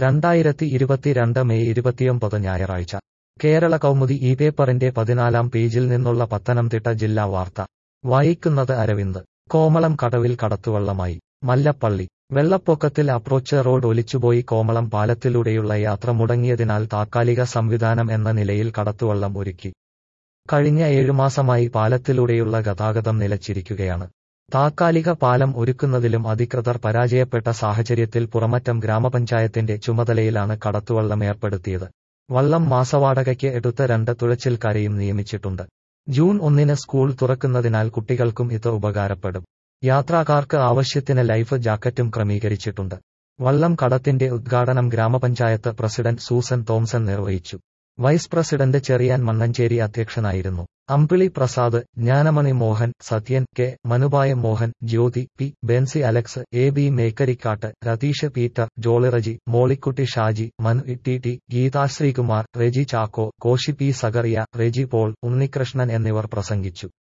രണ്ടായിരത്തി ഇരുപത്തിരണ്ട് മെയ് ഇരുപത്തിയൊമ്പത് ഞായറാഴ്ച കേരള കൗമുദി ഈ പേപ്പറിന്റെ പതിനാലാം പേജിൽ നിന്നുള്ള പത്തനംതിട്ട ജില്ലാ വാർത്ത വായിക്കുന്നത് അരവിന്ദ് കോമളം കടവിൽ കടത്തുവള്ളമായി മല്ലപ്പള്ളി വെള്ളപ്പൊക്കത്തിൽ അപ്രോച്ച് റോഡ് ഒലിച്ചുപോയി കോമളം പാലത്തിലൂടെയുള്ള യാത്ര മുടങ്ങിയതിനാൽ താത്കാലിക സംവിധാനം എന്ന നിലയിൽ കടത്തുവള്ളം ഒരുക്കി കഴിഞ്ഞ ഏഴുമാസമായി പാലത്തിലൂടെയുള്ള ഗതാഗതം നിലച്ചിരിക്കുകയാണ് താത്കാലിക പാലം ഒരുക്കുന്നതിലും അധികൃതർ പരാജയപ്പെട്ട സാഹചര്യത്തിൽ പുറമറ്റം ഗ്രാമപഞ്ചായത്തിന്റെ ചുമതലയിലാണ് കടത്തുവള്ളം ഏർപ്പെടുത്തിയത് വള്ളം മാസവാടകയ്ക്ക് എടുത്ത രണ്ട് തുഴച്ചിൽക്കാരെയും നിയമിച്ചിട്ടുണ്ട് ജൂൺ ഒന്നിന് സ്കൂൾ തുറക്കുന്നതിനാൽ കുട്ടികൾക്കും ഇത് ഉപകാരപ്പെടും യാത്രക്കാർക്ക് ആവശ്യത്തിന് ലൈഫ് ജാക്കറ്റും ക്രമീകരിച്ചിട്ടുണ്ട് വള്ളം കടത്തിന്റെ ഉദ്ഘാടനം ഗ്രാമപഞ്ചായത്ത് പ്രസിഡന്റ് സൂസൻ തോംസൺ നിർവഹിച്ചു വൈസ് പ്രസിഡന്റ് ചെറിയാൻ മണ്ണഞ്ചേരി അധ്യക്ഷനായിരുന്നു അമ്പിളി പ്രസാദ് ജ്ഞാനമണി മോഹൻ സത്യൻ കെ മനുബായ Mohan Jyothi P Bency Alex A B Mekkarikkattu Ratheesh Peter Jollyreji Mollykutty Shaji Manu Itty T Geetha Sreekumar Reji Chacko Koshy P Zacharia Reji Paul Unnikrishnan എന്നിവർ പ്രസംഗിച്ചു